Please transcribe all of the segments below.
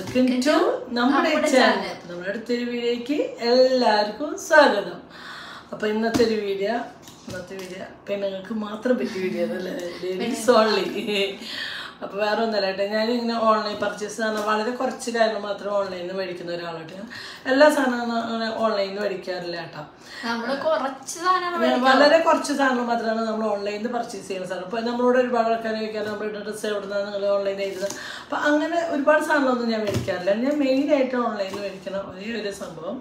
Welcome to നമ്മുടെ channel നമ്മുടെ അടുത്തൊരു വീഡിയോക്ക് എല്ലാവർക്കും സ്വാഗതം അപ്പൊ ഇന്നത്തെ ഒരു വീഡിയോ ഇന്നത്തെ വീഡിയോ പെണ്ണുങ്ങൾക്ക് മാത്രം പറ്റിയ വീഡിയോ അല്ലേ ലേഡീസ് ഓൺലി അപ്പൊ വേറെ ഒന്നല്ല കേട്ടോ ഞാനിങ്ങനെ ഓൺലൈൻ പർച്ചേസ് ആണ് വളരെ കുറച്ച് കാര്യങ്ങൾ മാത്രം ഓൺലൈനിൽ നിന്ന് മേടിക്കുന്ന ഒരാളായിട്ട് ഞാൻ എല്ലാ സാധനവും അങ്ങനെ ഓൺലൈനിൽ നിന്ന് മേടിക്കാറില്ല കേട്ടോ നമ്മള് കുറച്ച് സാധനങ്ങൾ ഞാൻ വളരെ കുറച്ച് സാധനങ്ങൾ മാത്രമാണ് നമ്മൾ ഓൺലൈനിൽ നിന്ന് പർച്ചേസ് ചെയ്യുന്ന സാധനം അപ്പോൾ നമ്മളോട് ഒരുപാട് ആൾക്കാർ ചോദിക്കാൻ നമ്മുടെ ഡ്രസ്സ് എവിടെ നിന്നാണ് നിങ്ങൾ ഓൺലൈൻ ചെയ്തത് അപ്പോൾ അങ്ങനെ ഒരുപാട് സാധനങ്ങളൊന്നും ഞാൻ മേടിക്കാറില്ല ഞാൻ മെയിനായിട്ട് ഓൺലൈനിൽ മേടിക്കുന്ന ഒരേ ഒരു സംഭവം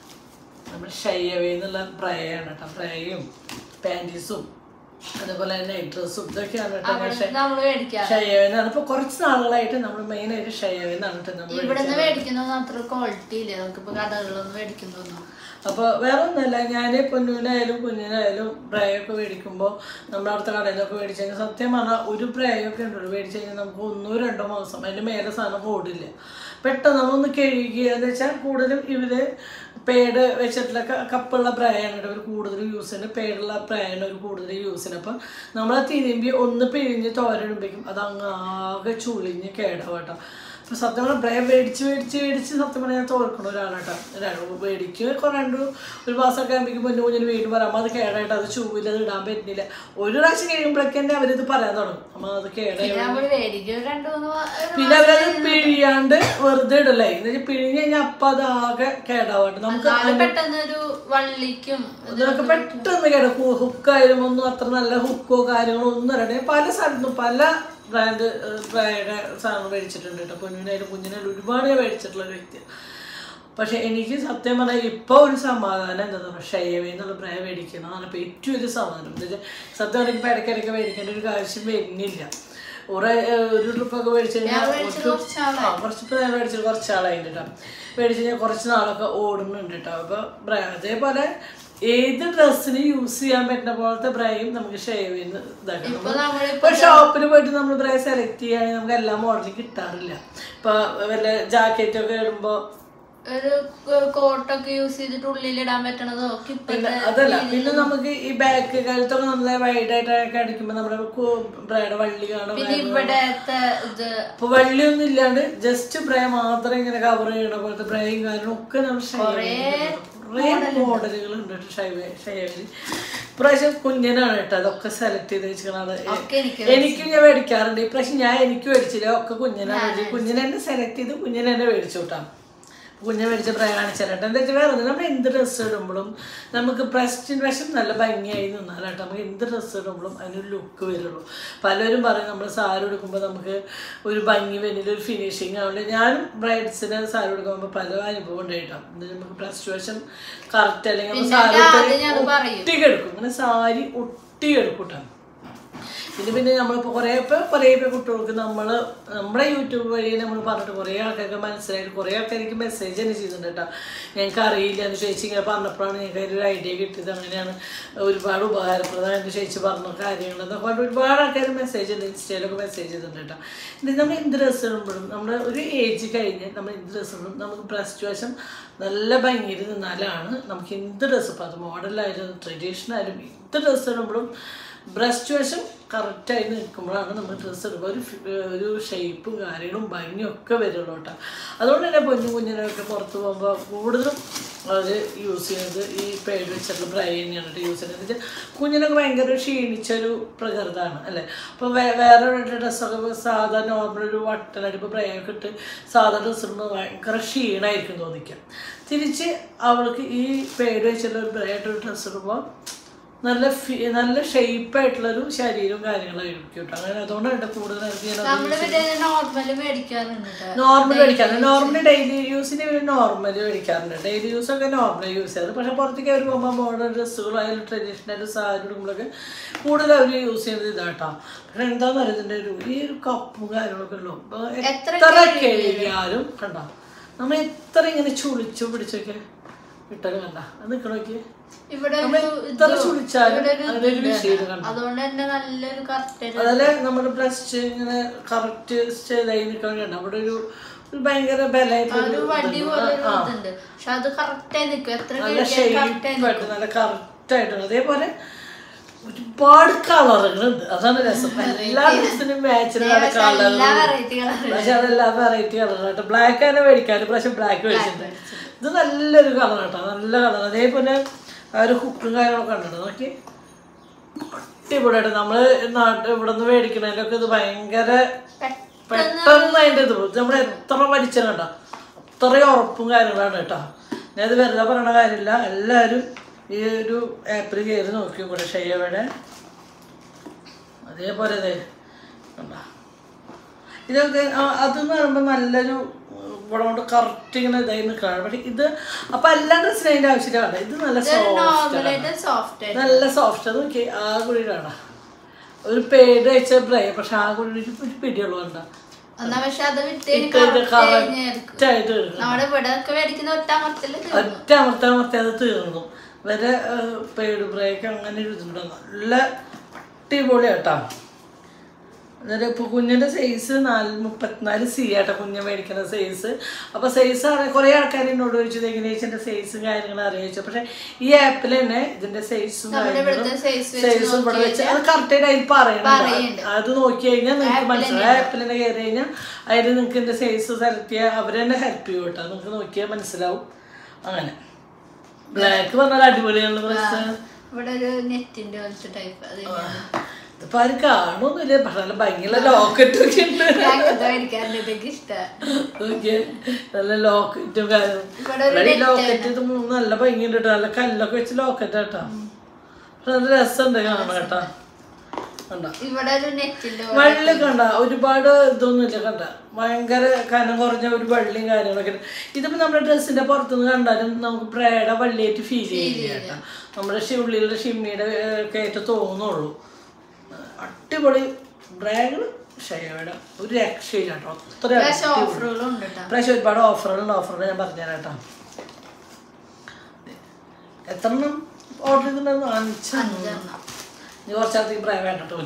നമ്മുടെ ഷയ്യവേ എന്നുള്ള പ്രയാണ് കേട്ടോ പ്രയും പാൻറ്റീസും അതുപോലെ തന്നെ നൈറ്റ് ഡ്രസ്സും ഇതൊക്കെയാണ് കേട്ടോ ഞാൻ ഷ- നമ്മള് മേടിക്കാം ഷയ്യവേ എന്നാണ് ഇപ്പോൾ കുറച്ച് നാളുകളായിട്ട് നമ്മൾ മെയിനായിട്ട് ഷയ്യവേ എന്നാണ് കേട്ടോ നമ്മൾ ഇവിടുന്ന് മേടിക്കുന്നൊന്നും അത്ര ക്വാളിറ്റി ഇല്ല നമുക്കിപ്പോ കടകളിലൊന്നും മേടിക്കുന്നൊന്നും അപ്പോൾ വേറെ ഒന്നുമല്ല ഞാൻ പൊന്നൂനായാലും കുഞ്ഞിനായാലും ബ്രയൊക്കെ മേടിക്കുമ്പോൾ നമ്മുടെ അടുത്ത കടയിൽ നിന്നൊക്കെ മേടിച്ചു കഴിഞ്ഞാൽ സത്യം പറഞ്ഞാൽ ഒരു ബ്രയൊക്കെ ഉണ്ടല്ലോ മേടിച്ചു കഴിഞ്ഞാൽ നമുക്ക് ഒന്നോ രണ്ടോ മാസം അതിൻ്റെ മേലെ സാധനം ഓടില്ല പെട്ടെന്ന് നമ്മളൊന്ന് കഴുകുക എന്ന് വെച്ചാൽ കൂടുതലും ഇവര് പേഡ് വെച്ചിട്ടുള്ള ക- കപ്പുള്ള ബ്രയാണ് ഇവർ കൂടുതൽ യൂസ് ചെയ്യുന്നത് പേടുള്ള ബ്രയാണ് ഒരു കൂടുതൽ യൂസ് ചെയ്യുന്നത് അപ്പം നമ്മൾ തിരുമ്പി ഒന്ന് പിഴിഞ്ഞ് തോരടുമ്പോഴേക്കും അത് അങ്ങ് ആകെ ചുളിഞ്ഞ് കേടാവട്ടോ അപ്പൊ സത്യം പറഞ്ഞാൽ ബ്രേ മേടിച്ച് മേടിച്ച് മേടിച്ച് സത്യം പറഞ്ഞാൽ ഞാൻ തോൽക്കണ ഒരാളാട്ടോ ഒരാൾ മേടിക്കുക കുറെ രണ്ട് ഒരു മാസമൊക്കെ ആകുമ്പോഴേക്കും മുന്നേ കുഞ്ഞിന് വീണ്ടും പറയാം അമ്മ അത് കേടായിട്ട് അത് ചൂവില്ല അത് ഇടാൻ പറ്റുന്നില്ല ഒരു പ്രാവശ്യം കഴിയുമ്പോഴേക്കും തന്നെ അവരിത് പറയാൻ തുടങ്ങും അമ്മ അത് കേടായി നമ്മള് മേടിക്കും രണ്ടു മൂന്ന് മാ- ഒരു പിന്നെ അവരത് പിഴിയാണ്ട് വെറുതെ ഇടല്ലേ എന്നുവെച്ചാൽ പിഴിഞ്ഞ് കഴിഞ്ഞാൽ അപ്പൊ അത് ആകെ കേടാവട്ടെ നമുക്ക് നാളെ പെട്ടെന്ന് ഒരു വള്ളിക്കും ഇതൊക്കെ പെട്ടെന്ന് കിടക്കും ഹുക്കായാലും ഒന്നും അത്ര നല്ല ഹുക്കോ കാര്യങ്ങളോ ഒന്നും അറിയണേ പല സ്ഥലത്തും പല ബ്രാൻഡ് ബ്രാൻഡ് സാധനങ്ങൾ മേടിച്ചിട്ടുണ്ട് കേട്ടോ പൊന്നിനായാലും കുഞ്ഞിനായാലും ഒരുപാട് ഞാൻ മേടിച്ചിട്ടുള്ള ഒരു വ്യക്തിയാണ് പക്ഷെ എനിക്ക് സത്യം പറഞ്ഞാൽ ഇപ്പോൾ ഒരു സമാധാനം എന്താ പറയുക ഷേവ എന്നുള്ള ബ്രാൻഡ് മേടിക്കുന്നതാണ് ഇപ്പോൾ ഏറ്റവും ഒരു സമാധാനം എന്താ വെച്ചാൽ സത്യം പറഞ്ഞാൽ ഇപ്പോൾ ഇടയ്ക്കിടയ്ക്ക് മേടിക്കേണ്ട ഒരു ആവശ്യം വരുന്നില്ല കുറെ ഒരു ട്രിപ്പൊക്കെ മേടിച്ചു കഴിഞ്ഞാൽ കുറച്ച് നാളായി. ആ, കുറച്ച് ഇപ്പൊ ഞാൻ മേടിച്ചത് കുറച്ച് ആളായിട്ട് കേട്ടോ മേടിച്ച് കഴിഞ്ഞാൽ കുറച്ച് നാളൊക്കെ ഓടുന്നുണ്ട് കേട്ടോ അപ്പൊ ബ്ര- അതേപോലെ ഏത് ഡ്രസ്സിന് യൂസ് ചെയ്യാൻ പറ്റുന്ന പോലത്തെ ബ്രയും നമുക്ക് ഷേവ് ചെയ്യുന്ന ഇതാക്കാം ഇപ്പൊ നമ്മളിപ്പോ ഇപ്പൊ ഷോപ്പിൽ പോയിട്ട് നമ്മൾ ബ്രൈ സെലക്ട് ചെയ്യുകയാണെങ്കിൽ നമുക്ക് എല്ലാ മോഡലും കിട്ടാറില്ല ഇപ്പൊ വല്ല ജാക്കറ്റ് ഒക്കെ ഇടുമ്പോ ഒരു കോട്ടൊക്കെ യൂസ് ചെയ്തിട്ട് ഉള്ളിലിടാൻ പറ്റണതോ ഒക്കെ പിന്നെ ഇപ്പത്തെ അതല്ല പിന്നെ നമുക്ക് ഈ ബാക്ക് കഴുത്തൊക്കെ നല്ല വൈഡ് ആയിട്ടൊക്കെ അടിക്കുമ്പോൾ നമ്മുടെ ബ്രയുടെ വള്ളി കാണും പിന്നെ ഇവിടത്തെ ഇത് അപ്പൊ വള്ളിയൊന്നും ഇല്ലാണ്ട് ജസ്റ്റ് ബ്രേ മാത്രം ഇങ്ങനെ കവർ ചെയ്യണ പോലത്തെ ബ്രേയും കാര്യങ്ങളും ഒക്കെ നമ്മൾ കുറേ മോഡലുകൾ ഉണ്ട് കേട്ടോ ഷൈവ ഷൈവിൽ ഇപ്രാവശ്യം കുഞ്ഞനാണ് കേട്ടോ അതൊക്കെ സെലക്ട് ചെയ്ത് വെച്ചിരിക്കണത് ഒക്കെ എനിക്ക് എനിക്കും ഞാൻ മേടിക്കാറുണ്ട് ഇപ്രാവശ്യം ഞാൻ എനിക്ക് മേടിച്ചില്ല ഒക്കെ കുഞ്ഞനാണ് മേടിച്ചത് കുഞ്ഞിനെ തന്നെ സെലക്ട് ചെയ്ത് കുഞ്ഞിനെ തന്നെ മേടിച്ചു കേട്ടോ കുഞ്ഞെ മേടിച്ച ബ്രേ കാണിച്ചാലട്ടോ എന്താ വെച്ചാൽ വേറെ ഒന്നും നമ്മൾ എന്ത് ഡ്രസ്സ് ഇടുമ്പോഴും നമുക്ക് പ്രസ്റ്റിൻ വശം നല്ല ഭംഗിയായി നിന്നാലാട്ടോ നമുക്ക് എന്ത് ഡ്രസ്സ് ഇടുമ്പോഴും അതിനൊരു ലുക്ക് വരുള്ളൂ പലരും പറയും നമ്മൾ സാരി എടുക്കുമ്പോൾ നമുക്ക് ഒരു ഭംഗി വരുന്നില്ല ഒരു ഫിനിഷിങ് ആവില്ല ഞാനും ബ്രൈഡ്സിന് സാരി എടുക്കുമ്പോൾ പല അനുഭവം ഉണ്ടായിട്ടോ എന്താ നമുക്ക് പ്രസ്റ്റ് വശം കറക്റ്റ് അല്ലെങ്കിൽ നമ്മൾ സാരി അത് ഞാൻ പറയും ഒട്ടിക്കെടുക്കും ഇങ്ങനെ സാരി ഒട്ടിയെടുക്കും കേട്ടോ പിന്നെ പിന്നെ നമ്മളിപ്പോൾ കുറേ ഇപ്പോൾ കുറേ ഇപ്പോൾ കുട്ടികൾക്ക് നമ്മൾ നമ്മുടെ യൂട്യൂബ് വഴി നമ്മൾ പറഞ്ഞിട്ട് കുറേ ആൾക്കാർക്ക് മനസ്സിലായിട്ട് കുറേ ആൾക്കാർക്ക് മെസ്സേജ് തന്നെ ചെയ്തിട്ടുണ്ട് കേട്ടോ ഞങ്ങൾക്ക് അറിയില്ല എന്ന് ചേച്ചി ഇങ്ങനെ പറഞ്ഞപ്പോഴാണ് ഞങ്ങൾക്ക് അതിൻ്റെ ഒരു ഐഡിയ കിട്ടിയത് അങ്ങനെയാണ് ഒരുപാട് ഉപകാരപ്രദം എന്ന് ചേച്ചി പറഞ്ഞ കാര്യങ്ങൾ എന്നൊക്കെ പറഞ്ഞിട്ട് ഒരുപാട് ആൾക്കാർ മെസ്സേജ് ഉണ്ട് ഇൻസ്റ്റയിലൊക്കെ മെസ്സേജ് ചെയ്തിട്ടുണ്ട് കേട്ടോ ഇത് നമ്മൾ എന്ത് ഡ്രസ്സ് ഇടുമ്പോഴും നമ്മൾ ഒരു ഏജ് കഴിഞ്ഞ് നമ്മൾ എന്ത് ഡ്രസ്സ് ഇടും നമുക്ക് ബ്രസ്റ്റ് വശം നല്ല ഭംഗിയിൽ നിന്നാലാണ് നമുക്ക് എന്ത് ഡ്രസ്സ് ഇപ്പോൾ അത് മോഡലായാലും ട്രഡീഷണൽ ആയാലും എന്ത് ഡ്രസ്സ് ഇടുമ്പോഴും ബ്രസ്റ്റ് വശം കറക്റ്റായി നിൽക്കുമ്പോഴാണ് നമ്മൾ ഡ്രസ്സ് ഇടുമ്പോൾ ഒരു ഫി- ഒരു ഷേപ്പും കാര്യങ്ങളും ഭംഗിയും ഒക്കെ വരുള്ളൂ കേട്ടോ അതുകൊണ്ട് തന്നെ പൊന്നു കുഞ്ഞിനൊക്കെ പുറത്ത് പോകുമ്പോൾ കൂടുതലും അവർ യൂസ് ചെയ്യുന്നത് ഈ പേട് വെച്ചിട്ടുള്ള ബ്രൈ തന്നെയാണ് കേട്ടോ യൂസ് ചെയ്യുന്നത് എന്ന് വെച്ചാൽ കുഞ്ഞിനൊക്കെ ഭയങ്കര ക്ഷീണിച്ചൊരു പ്രകൃതമാണ് അല്ലേ അപ്പോൾ വേ വേറെ ഡ്രസ്സൊക്കെ സാധാ നോർമൽ ഒരു വട്ടനടിപ്പ് ബ്രൈ ഒക്കെ ഇട്ട് സാധാ ഡ്രസ്സ് ഇടുമ്പോൾ ഭയങ്കര ക്ഷീണമായിരിക്കും തോന്നിക്കാം തിരിച്ച് അവൾക്ക് ഈ പേട് വെച്ചിട്ടുള്ള ഒരു ബ്രൈ ആയിട്ടൊരു ഡ്രസ്സ് ഇടുമ്പോൾ നല്ല ഫി നല്ല ഷേപ്പായിട്ടുള്ളൊരു ശരീരവും കാര്യങ്ങളായിരിക്കും കേട്ടോ അങ്ങനെ അതുകൊണ്ടാണ് കേട്ടോ കൂടുതലായിട്ട് ഞാൻ നമ്മള് പിന്നെ നോർമല് മേടിക്കാറുണ്ട് കേട്ടോ നോർമൽ മേടിക്കാറുണ്ട് നോർമൽ ഡെയിലി യൂസിന് ഇവർ നോർമൽ മേടിക്കാറുണ്ട് ഡെയിലി യൂസ് ഒക്കെ നോർമൽ യൂസ് ചെയ്യാറ് പക്ഷെ പുറത്തേക്ക് അവർ പോകുമ്പോൾ മോഡേൺ ഡ്രസ്സുകളായാലും ട്രഡീഷണൽ സാരി ഇടുമ്പോഴൊക്കെ കൂടുതൽ അവർ യൂസ് ചെയ്യുന്നത് ഇതാട്ടോ പക്ഷെ എന്താന്ന് പറയുന്നത് ഒരു ഈ ഒരു കപ്പും കാര്യങ്ങളൊക്കെ ഉള്ളൂ ഇപ്പൊ എത്ര എത്ര കഴുകിയാലും കണ്ടോ നമ്മൾ എത്ര ഇങ്ങനെ ചുളിച്ചു പിടിച്ചൊക്കെ ഇട്ടത് കണ്ട അത് നിൽക്കണോക്കെ ഇവിടെ നമ്മൾ ഒരു എത്ര ഇത് ചുളിച്ചാലും ഇവിടെ ഒരു അതിനൊരു ഇത് വിഷയം കണ്ടോ അതുകൊണ്ട് തന്നെ നല്ലൊരു കറക്റ്റ് അതല്ലേ നമ്മുടെ ബ്രസ്റ്റ് ഇങ്ങനെ കറക്റ്റ് ചെയ്തായി നിൽക്കാൻ കണ്ട അവിടെ ഒരു ഒരു ഭയങ്കര ബലമായിട്ടുള്ള ഒരു വടി ഇതുണ്ട്. പോലെ ആ, ആ. ഇതുണ്ട് പക്ഷെ അത് കറക്റ്റായി നിൽക്കും എത്ര നല്ല കഴുകിയാലും correct ആയി ഷേപ്പായിട്ട് നല്ല കറക്റ്റ് ആയിട്ടുണ്ട് അതേപോലെ ഒരുപാട് കളറുകളുണ്ട് അതാണ് രസം എല്ലാ ഡ്രസ്സിനും മാച്ചിനുള്ള കളറുകൾ എല്ലാ വെറൈറ്റി കളർ പക്ഷെ അതെല്ലാം വെറൈറ്റി കളറാണ് ബ്ലാക്ക് തന്നെ മേടിക്കാൻ പക്ഷെ ബ്ലാക്ക് മേടിച്ചിട്ടുണ്ട് ഇത് നല്ലൊരു കളർ കേട്ടോ നല്ല കളർ അതേപോലെ ആ ഒരു ഹുക്കും കാര്യങ്ങളൊക്കെ ഉണ്ടോ നോക്കി അടിപൊളിയായിട്ട് നമ്മള് നാട്ടിൽ ഇവിടെ നിന്ന് മേടിക്കണതിലൊക്കെ ഇത് ഭയങ്കര പെട്ടെന്ന് അതിൻ്റെ ഇത് പോകും. നമ്മൾ എത്ര വലിച്ചത് കേട്ടോ അത്രയും ഉറപ്പും കാര്യങ്ങളാണ് കേട്ടോ ഞാൻ ഇത് വെറുതെ പറയണ കാര്യമില്ല എല്ലാവരും ഈ ഒരു ആപ്പിൽ കയറി നോക്കി കൂടെ ഷെയ്യവിടെ അതേപോലെ ദേ കണ്ടോ ഇതൊക്കെ ആ- അതെന്ന് പറയുമ്പോൾ നല്ലൊരു ഇവിടെ കൊണ്ട് കറക്റ്റ് ഇങ്ങനെ ഇതായി നിൽക്കുകയാണ് പക്ഷെ ഇത് അപ്പം എല്ലാ ഡ്രസ്സിനും അതിൻ്റെ ആവശ്യമില്ല ഇത് നല്ല സോഫ്റ്റ് നോർമലായിട്ട് സോഫ്റ്റ് ആയിട്ട് നല്ല സോഫ്റ്റ് നോക്കി ആ കുഴി കാണാം ഒരു പേട് വെച്ച ബ്രൈ പക്ഷെ ആ കുഴി ഒരു പിടിയുള്ളൂ കണ്ട എന്നാ പക്ഷെ അത് വിട്ട് കറക്റ്റ് ആയിട്ട് എടുക്കണം നമ്മുടെ ഇവിടെ ഒക്കെ മേടിക്കുന്ന ഒറ്റ അമർത്തല് ഒറ്റ അമർത്ത അമർത്തി അത് തീർന്നു വരെ പേട് ബ്രേക്ക് അങ്ങനെ ഒരു ഇതുണ്ട് നല്ല അടിപൊളിയാട്ടാ എന്നിട്ട് ഇപ്പോൾ കുഞ്ഞിൻ്റെ സൈസ് നാല് മുപ്പത്തിനാല് സി ആട്ടോ കുഞ്ഞ് മേടിക്കുന്ന സൈസ് അപ്പോൾ സൈസ് അറിയാം കുറേ ആൾക്കാർ എന്നോട് ചോദിച്ചത് എങ്ങനെയാ സൈസും കാര്യങ്ങളും അറിയിച്ചു പക്ഷേ ഈ ആപ്പിൽ തന്നെ ഇതിൻ്റെ സൈസും നമ്മുടെ ഇവിടുത്തെ size വെച്ച് സൈസും ഇവിടെ വെച്ച് അത് കറക്റ്റായിട്ട് അതിൽ പറയുന്നുണ്ട് പറയുന്നുണ്ട്. അത് നോക്കി കഴിഞ്ഞാൽ നിങ്ങൾക്ക് മനസ്സിലാവും ആപ്പിൽ തന്നെ കയറി കഴിഞ്ഞാൽ അതിൽ നിങ്ങൾക്ക് ഇതിൻ്റെ സൈസ് സെലക്ട് ചെയ്യാൻ അവർ തന്നെ ഹെൽപ്പ് ചെയ്യും കേട്ടോ നിങ്ങൾക്ക് നോക്കിയാൽ മനസ്സിലാവും അങ്ങനെ ബ്ലാക്ക് പറഞ്ഞാൽ അടിപൊളിയാണ് പ്രശ്നം ഇവിടെ ഒരു നെറ്റിന്റെ പോലത്തെ ടൈപ്പ് അത് ഇതിപ്പോ ആരും കാണുമൊന്നുമില്ല പക്ഷെ നല്ല ഭംഗിയുള്ള ലോക്കറ്റ് ഒക്കെ ഉണ്ട് അങ്ങനത്തെ മേടിക്കാറുണ്ട് ഇതൊക്കെ ഇഷ്ടമാണ് നോക്കിയേ നല്ല ലോക്കറ്റും കാര്യവും ഇവിടെ ഒരു ഇവിടെ ഈ ലോക്കറ്റ് ഇത് മൂ- നല്ല ഭംഗിയുണ്ട് കേട്ടോ നല്ല കല്ലൊക്കെ വെച്ച് ലോക്കറ്റ് കേട്ടോ പക്ഷെ നല്ല രസമുണ്ട് കാണാൻ കേട്ടോ കണ്ട ഇവിടെ ഒരു നെറ്റിന്റെ വള്ളി കണ്ട ഒരുപാട് ഇതൊന്നുമില്ല കണ്ട ഭയങ്കര കനം കുറഞ്ഞ ഒരു വള്ളിയും കാര്യങ്ങളൊക്കെ ഉണ്ട് ഇതിപ്പോ നമ്മുടെ ഡ്രസ്സിന്റെ പുറത്തുനിന്ന് കണ്ടാലും നമുക്ക് പ്രേട വള്ളിയായിട്ട് ഫീൽ ചെയ്യില്ല കേട്ടോ നമ്മുടെ ഷി- ഉള്ളിലുള്ള ഷിമ്മിയുടെ ഒക്കെ ആയിട്ട് തോന്നുള്ളൂ അടിപൊളി ബ്രാഗിൽ ഷെയർഡ് ഒരു രക്ഷയില്ല കേട്ടോ അത്ര പക്ഷെ ഓഫറുകളും ഉണ്ട് കേട്ടോ പ്രാവശ്യം ഒരുപാട് ഓഫറുകളുണ്ട് ഓഫറുകൾ ഞാൻ പറഞ്ഞുതരാം കേട്ടോ എത്ര എണ്ണം ഓർഡർ ചെയ്തിട്ടുണ്ടായിരുന്നു അഞ്ചെണ്ണം അഞ്ചെണ്ണം. നീ കുറച്ചധികം പ്രായം വേണ്ട കേട്ടോ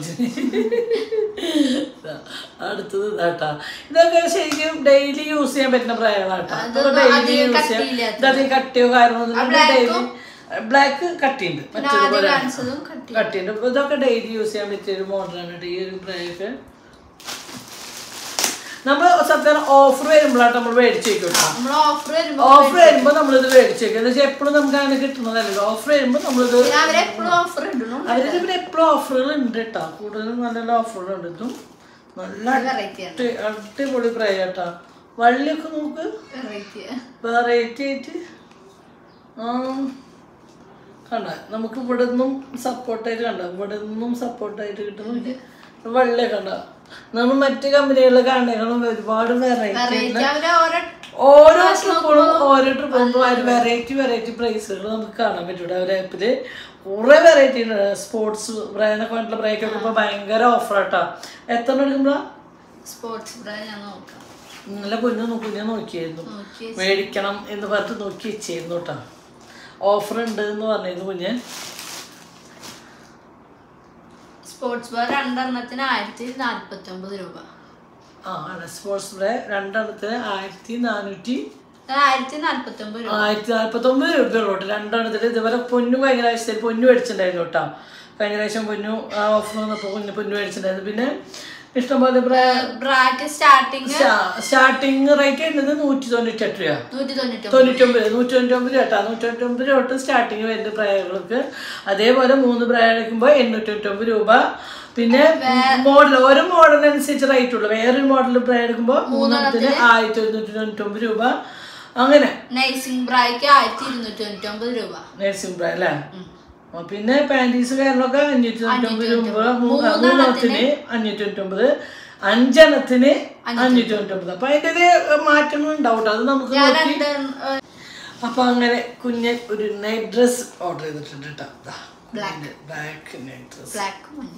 അടുത്തത് ഇതാട്ടാ ഇതൊക്കെ ശരിക്കും ഡെയിലി യൂസ് ചെയ്യാൻ പറ്റുന്ന പ്രായങ്ങളാട്ടോ അതൊന്നും ഡെയിലി അധികം യൂസ് ചെയ്യാം കട്ടിയില്ലാത്തത്. ഇതധികം കട്ടിയോ കാര്യമൊന്നും ഡെയിലി ബ്ലാക്ക് കട്ടിയുണ്ട് മറ്റേതുപോലെ കാണിച്ചതും കട്ടി കട്ടിയുണ്ട് അപ്പൊ ഇതൊക്കെ ഡെയിലി യൂസ് ചെയ്യാൻ പറ്റിയ ഒരു മോഡലാണ് കേട്ടോ ഈ ഒരു ബ്രാക്ക് നമ്മൾ സത്യം ഓഫർ വരുമ്പോഴാണ് നമ്മൾ മേടിച്ച് വെക്കും കേട്ടോ നമ്മൾ ഓഫർ വരുമ്പോ ഓഫർ വരുമ്പോൾ നമ്മളിത് മേടിച്ച് വെക്കും എന്ന് വെച്ചാൽ എപ്പോഴും നമുക്ക് അങ്ങനെ കിട്ടുന്നതല്ലല്ലോ ഓഫർ വരുമ്പോൾ നമ്മളിത് പിന്നെ അവരെപ്പോഴും ഓഫർ ഇടണം അവരുടെ ഇവിടെ എപ്പോഴും ഓഫറുകൾ ഉണ്ട് കേട്ടോ കൂടുതലും നല്ല നല്ല ഓഫറുകളുണ്ട് ഇതും നല്ല വെറൈറ്റി ആണ് അടി- അടിപൊളി പ്രായം കേട്ടോ വള്ളിയൊക്കെ നമുക്ക് വെറൈറ്റി വെറൈറ്റി ആയിട്ട് ആ കണ്ട നമുക്ക് ഇവിടെ നിന്നും സപ്പോർട്ടായിട്ട് കണ്ട ഇവിടെ നിന്നും സപ്പോർട്ടായിട്ട് കിട്ടുന്നുണ്ട് വള്ളിയൊക്കെ കണ്ട നമ്മൾ മറ്റു കമ്പനികളിലെ കാണുന്നതിനും ഒരുപാട് വെറൈറ്റി വെറൈറ്റി അവര് ഓരോ ഓരോ ട്രിപ്പുകളും ഓരോ ട്രിപ്പും വെറൈറ്റി വെറൈറ്റി പ്രൈസുകൾ നമുക്ക് കാണാൻ പറ്റൂടെ അവരെ ആപ്പില് കുറെ വെറൈറ്റി ഉണ്ട് സ്പോർട്സ് ബ്രാൻഡൊക്കെ വേണ്ടിയുള്ള ബ്രേക്കൊക്കെ ഇപ്പൊ ഭയങ്കര ഓഫർ ആട്ടാ എത്ര എടുക്കുമ്പോഴാ സ്പോർട്സ് ബ്രാ ഞാൻ നോക്കാം ഇന്നലെ കുഞ്ഞു കുഞ്ഞു നോക്കിയായിരുന്നു നോക്കി മേടിക്കണം എന്ന് പറഞ്ഞിട്ട് നോക്കി വെച്ചിരുന്നു കേട്ടോ ഓഫർ ഉണ്ട് എന്ന് പറഞ്ഞിരുന്നു കുഞ്ഞ് സ്പോർട്സ് ബാർ രണ്ടെണ്ണത്തിന് ആയിരത്തി നാല്പത്തി ഒമ്പത് രൂപ ആ ആണ് സ്പോർട്സ് ബ്രേ രണ്ടെണ്ണത്തിന് ആയിരത്തി നാനൂറ്റി ആയിരത്തി നാല്പത്തി ഒമ്പത് രൂപ ആയിരത്തി നാൽപ്പത്തി ഒമ്പത് രൂപ ഉള്ളൂ കേട്ടോ രണ്ടെണ്ണത്തിൽ ഇതുവരെ പൊന്നു കഴിഞ്ഞ പ്രാവശ്യത്തിൽ പൊന്നു മേടിച്ചിട്ടുണ്ടായിരുന്നു കേട്ടോ കഴിഞ്ഞ പ്രാവശ്യം പൊന്നു ആ ഓഫർ വന്നപ്പോൾ കുഞ്ഞ് പൊന്നു മേടിച്ചിട്ടുണ്ടായിരുന്നു പിന്നെ ഇഷ്ടംപോലെ ബ്രാക്ക് സ്റ്റാർട്ടിങ് സ്റ്റാർട്ടിങ് റേറ്റ് വരുന്നത് നൂറ്റി തൊണ്ണൂറ്റെട്ട് രൂപ നൂറ്റി തൊണ്ണൂറ്റി തൊണ്ണൂറ്റൊമ്പത് നൂറ്റി തൊണ്ണൂറ്റൊമ്പത് കേട്ടോ നൂറ്റി തൊണ്ണൂറ്റൊമ്പത് രൂപ തൊട്ട് സ്റ്റാർട്ടിങ് വരുന്ന പ്രായങ്ങൾക്ക് അതേപോലെ മൂന്ന് പ്രായം എടുക്കുമ്പോൾ എണ്ണൂറ്റി തൊണ്ണൂറ്റൊമ്പത് രൂപ പിന്നെ മോഡൽ ഓരോ മോഡലിനനുസരിച്ച് റേറ്റ് ഉള്ളു വേറൊരു മോഡൽ പ്രായം എടുക്കുമ്പോൾ മൂന്നെണ്ണത്തിന് ആയിരത്തി ഒരുന്നൂറ്റി തൊണ്ണൂറ്റൊമ്പത് രൂപ അങ്ങനെ നൈസിംഗ് ബ്രായ്ക്ക് ആയിരത്തി ഇരുന്നൂറ്റി തൊണ്ണൂറ്റി ഒമ്പത് രൂപ നഴ്സിംഗ് പ്രായം അല്ലേ ആ, പിന്നെ പാൻറ്റീസ് കാര്യങ്ങളൊക്കെ അഞ്ഞൂറ്റി തൊണ്ണൂറ്റൊമ്പത് രൂപ മൂന്നെണ്ണത്തിന് അഞ്ഞൂറ്റി തൊണ്ണൂറ്റൊമ്പത് അഞ്ചെണ്ണത്തിന് അഞ്ഞൂറ്റി തൊണ്ണൂറ്റൊമ്പത് അപ്പൊ അതിന്റെ ഒരു മാറ്റങ്ങൾ ഉണ്ടാവും ട്ടോ. അത് നമുക്ക് ഞാൻ നോക്കി രണ്ട് ഏഹ്, അപ്പൊ അങ്ങനെ കുഞ്ഞൻ ഒരു നൈറ്റ് ഡ്രസ് ഓർഡർ ചെയ്തിട്ടുണ്ട് കേട്ടോ ബ്ലാക്ക് നൈറ്റ് ഡ്രസ് ബ്ലാക്ക് മഞ്ഞ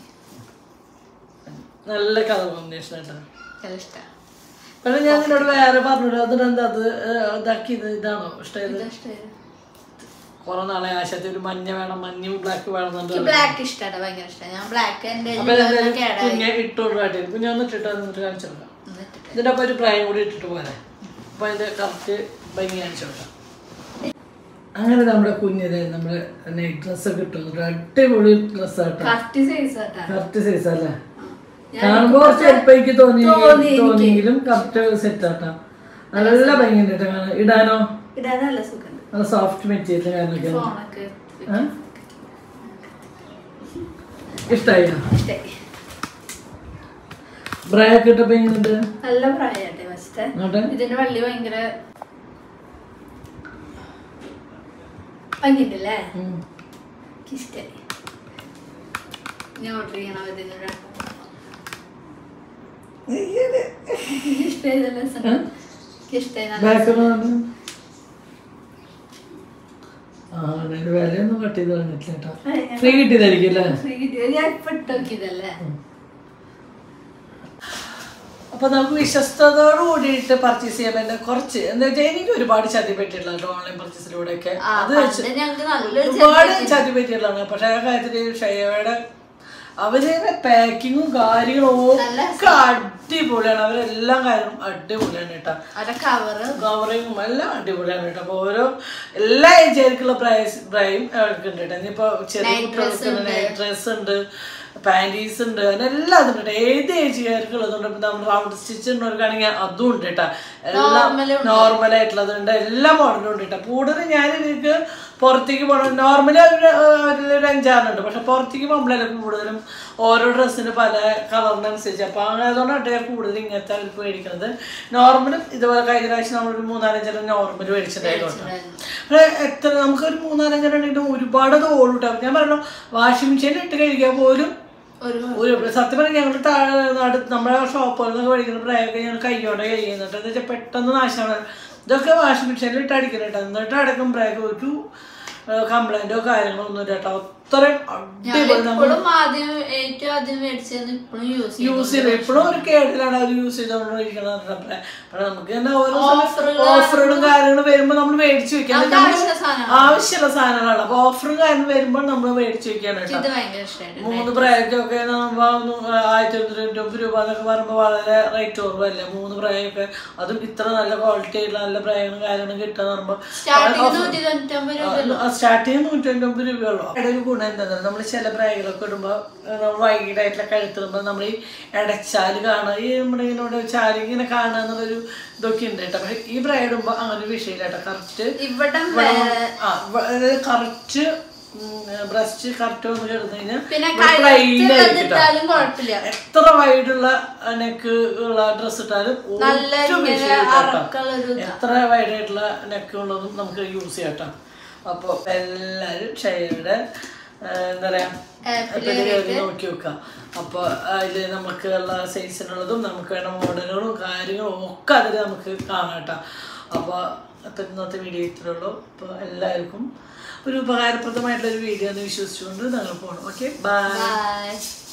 നല്ല കളർ കോമ്പിനേഷൻ കേട്ടോ നല്ല ഇഷ്ടമാണ് പക്ഷെ ഞാൻ നിന്നോട് വേറെ പറഞ്ഞു അതിനെന്താ അത് ഏഹ്, ഇതാക്കിയത് ഇതാണോ ഇഷ്ടമായത് ഇഷ്ടമായിരുന്നു കുറെ നാളെ ആശയത്തിൽ ഒരു മഞ്ഞ വേണം മഞ്ഞയും ബ്ലാക്ക് വേണം എന്നുണ്ട് എനിക്ക് ബ്ലാക്ക് ഇഷ്ടമാണ് ഭയങ്കര ഇഷ്ടമാണ് ഞാൻ ബ്ലാക്ക് എന്റെ അപ്പൊ എന്തായാലും കുഞ്ഞെ ഇട്ടോണ്ട് കാട്ടിയത് കുഞ്ഞെ ഒന്ന് ഇട്ടിട്ട് എന്നിട്ട് കാണിച്ചു കൊടുക്കാം ഇതിന്റെ ഒപ്പം ഒരു പ്രായം കൂടി ഇട്ടിട്ട് പോരെ അപ്പൊ അതിന്റെ കറക്റ്റ് ഭംഗി കാണിച്ചു കൊടുക്കാം അങ്ങനെ നമ്മുടെ കുഞ്ഞിന് നമ്മുടെ നൈറ്റ് ഡ്രസ്സൊക്കെ കിട്ടും അടിപൊളി ഡ്രസ്സാട്ടോ കറക്റ്റ് സൈസ് ആട്ടാ കറക്റ്റ് സൈസ് അല്ലേ കാണുമ്പോ കുറച്ച് എളുപ്പയ്ക്ക് തോന്നി തോന്നിയെങ്കിലും കറക്റ്റ് സെറ്റ് ആട്ടാ നല്ല ഭംഗിയുണ്ട് കേട്ടോ കാണാൻ ഇടാനോ ഇടാൻ നല്ല സുഖമുണ്ട് നല്ല സോഫ്റ്റ് മെറ്റീരിയൽ കാര്യങ്ങളൊക്കെ ഫോണൊക്കെ ഇഷ്ടായോ ഇഷ്ടായി ബ്രാക്ക് ഇട്ടപ്പോ എങ്ങനെയുണ്ട് നല്ല പ്രായട്ടെ ഫസ്റ്റ് നോട്ടെ ഇതിന്റെ വള്ളി ഭയങ്കര ഭംഗിണ്ടല്ലേ ഉം. ഇഷ്ടായി ഞാൻ ഓർഡർ ചെയ്യണം ഇതിനൊരു ഇഷ്ടായി നല്ല രസം. ഇഷ്ടായി നല്ല ബാക്ക് ആ അതിന്റെ വിലയൊന്നും കട്ട് ചെയ്ത് കളഞ്ഞിട്ടില്ല കേട്ടോ ഫ്രീ കിട്ടിയതായിരിക്കും അല്ലേ രസം. ഞാൻ ഇപ്പൊ ഇട്ടോക്കിയതല്ലേ അപ്പൊ നമുക്ക് വിശ്വസ്തയോട് കൂടിയിട്ട് പർച്ചേസ് ചെയ്യാൻ പറ്റുന്ന കുറച്ച് എന്താ വെച്ചാൽ എനിക്ക് ഒരുപാട് ചതി പറ്റിയിട്ടുള്ള ഓൺലൈൻ പർച്ചേസിലൂടെ ഒക്കെ ആ, അത് പണ്ട് ഞങ്ങക്ക് നല്ലൊരു ഒരുപാട് ചതി പറ്റിയിട്ടുള്ളതാണ് പക്ഷെ ആ കാര്യത്തില് ഷയയുടെ അവരുടെ പാക്കിങ്ങും കാര്യങ്ങളും നല്ല ഒക്കെ അടിപൊളിയാണ് അവരെല്ലാം കാര്യങ്ങളും അടിപൊളിയാണ് കേട്ടോ അവരുടെ കവറ് കവറിങ്ങും എല്ലാം അടിപൊളിയാണ് കേട്ടോ അപ്പൊ ഓരോ എല്ലാ ഏജുകാർക്കുള്ള പ്രൈസ് പ്രൈം അവർക്കുണ്ട് കേട്ടോ ഇനിയിപ്പോ ചെറിയ കുട്ടികൾക്ക് നൈറ്റ് ഡ്രസ് ഉണ്ട് പാൻറ്റീസ് ഉണ്ട് അങ്ങനെ എല്ലാം അതുണ്ട് കേട്ടോ ഏത് ഏജുകാർക്കുള്ളതുണ്ട് ഇപ്പൊ നമ്മൾ റൗണ്ട് സ്റ്റിച്ച് ഉള്ളവർക്കാണെങ്കിൽ അതും ഉണ്ട് കേട്ടോ എല്ലാം നോർമൽ ആയിട്ടുള്ളതുണ്ട് എല്ലാ മോഡലും ഉണ്ട് കേട്ടോ കൂടുതൽ ഞാൻ എനിക്ക് പുറത്തേക്ക് പോകണം നോർമലി ഒരു അഞ്ചാറുണ്ട് പക്ഷെ പുറത്തേക്ക് പോകുമ്പോഴല്ലേ കൂടുതലും ഓരോ ഡ്രസ്സിന് പല കളറിനനുസരിച്ച് അപ്പൊ അങ്ങനെ അതുകൊണ്ടാണ് ഞാൻ കൂടുതൽ ഇങ്ങനത്തെ അവർക്ക് മേടിക്കുന്നത് നോർമലും ഇതുപോലെ കഴിഞ്ഞ പ്രാവശ്യം നമ്മളൊരു മൂന്നാലഞ്ചെണ്ണം നോർമൽ മേടിച്ചിട്ടുണ്ടായിരുന്നു പക്ഷേ എത്ര നമുക്കൊരു മൂന്നാലഞ്ചെണ്ണം ഉണ്ടെങ്കിലും ഒരുപാട് അത് ഓടും ഞാൻ പറഞ്ഞു വാഷിംഗ് മെഷീനിൽ ഇട്ട് കഴിക്കാൻ പോലും ഒരു ഒരു സത്യം പറഞ്ഞാൽ ഞങ്ങൾ താഴെ അടുത്ത് നമ്മുടെ ഷോപ്പുകളിൽ നിന്നൊക്കെ മേടിക്കുന്ന പ്രായമൊക്കെ ഞങ്ങൾ കൈയോടെ കഴിയുന്നുണ്ട് എന്ന് വെച്ചാൽ പെട്ടെന്ന് നാശമാണ് ഇതൊക്കെ വാഷിംഗ് മെഷീനിൽ ഇട്ട് അടിക്കുന്നുണ്ട് എന്നിട്ട് അടക്കം പ്രായം ഒരു കംപ്ലൈന്റോ കാര്യങ്ങളോ ഒന്നും ഇല്ല കേട്ടോ അത്രയും അടിപൊളി നമ്മൾ ഇപ്പോഴും ആദ്യം ഏറ്റവും ആദ്യം മേടിച്ചത് ഇപ്പോഴും യൂസ് ചെയ്യും യൂസ് ചെയ്ത് എപ്പോഴും ഒരു കേടിലാണ് അവർ യൂസ് ചെയ്തുകൊണ്ടിരിക്കുന്നത് പക്ഷെ നമുക്ക് തന്നെ ഓരോ ഓഫറുകൾ ഓഫറുകളും കാര്യങ്ങളും വരുമ്പോൾ നമ്മൾ മേടിച്ച് വെക്കാൻ നമുക്ക് ആവശ്യമുള്ള സാധനം ആവശ്യമുള്ള സാധനങ്ങളാണ് അപ്പൊ ഓഫറും കാര്യം വരുമ്പോൾ നമ്മൾ മേടിച്ച് വെക്കാണ് കേട്ടോ ഇത് ഭയങ്കര ഇഷ്ടമായിട്ട് മൂന്ന് പ്രായമൊക്കെ ആയിരത്തി ഒരുന്നൂറ്റമ്പത് രൂപ എന്നൊക്കെ പറയുമ്പോൾ വളരെ റേറ്റ് കുറവല്ലേ മൂന്ന് പ്രായമൊക്കെ അതും ഇത്ര നല്ല ക്വാളിറ്റി ആയിട്ടുള്ള നല്ല പ്രായങ്ങളും കാര്യങ്ങളും കിട്ടുക പറയുമ്പോൾ സ്റ്റാർട്ടിങ് നൂറ്റി തൊണ്ണൂറ്റമ്പത് രൂപ സ്റ്റാർട്ട് ചെയ്യുന്ന നൂറ്റമ്പത് രൂപയുള്ളൂ അവിടെ ഒരു ഗുണം എന്താ നമ്മൾ ചില പ്രായങ്ങളൊക്കെ ഇടുമ്പോൾ നമ്മൾ വൈകിട്ടായിട്ടുള്ള കഴുത്തിടുമ്പോൾ നമ്മൾ ഈ ഇടച്ചാല് കാണുക ഈ നമ്മുടെ ഇങ്ങനെ ചാല് ഇങ്ങനെ കാണുക എന്നുള്ളൊരു ഇതൊക്കെ ഉണ്ട് കേട്ടോ പക്ഷെ ഈ പ്രായം ഇടുമ്പോൾ അങ്ങനെ ഒരു വിഷയമില്ല കേട്ടോ കറക്റ്റ് ഇവിടെ വേറെ ആ കറക്റ്റ് ബ്രസ്റ്റ് കറക്റ്റ് വന്ന് കിടന്നു കഴിഞ്ഞാൽ പിന്നെ ഇവിടെ plain ആയിരിക്കും കേട്ടോ. ഇട്ടാലും കുഴപ്പമില്ല എത്ര വൈഡുള്ള നെക്ക് ഉള്ള ഡ്രസ് ഇട്ടാലും നല്ല ഒരു ഇങ്ങനെ വിഷയമില്ല കേട്ടോ. അറക്കളൊരു എത്ര വൈഡായിട്ടുള്ള നെക്ക് ഉള്ളതും നമുക്ക് യൂസ് ചെയ്യാം കേട്ടോ അപ്പോൾ എല്ലാവരും ഷെയറുടെ എന്താ പറയാ ആപ്പില് കയറി നോക്കി വെക്കാം അപ്പോൾ അതിൽ നമുക്ക് ഉള്ള സൈസിനുള്ളതും നമുക്ക് വേണ്ട മോഡലുകളും കാര്യങ്ങളും ഒക്കെ അതിൽ നമുക്ക് കാണാം കേട്ടോ അപ്പോൾ അപ്പം ഇന്നത്തെ വീഡിയോ ഇത്രേ ഉള്ളൂ അപ്പോൾ എല്ലാവർക്കും ഒരു ഉപകാരപ്രദമായിട്ടുള്ള ഒരു വീഡിയോ എന്ന് വിശ്വസിച്ചുകൊണ്ട് ഞങ്ങൾ പോകണം ഓക്കെ ബൈ ബൈ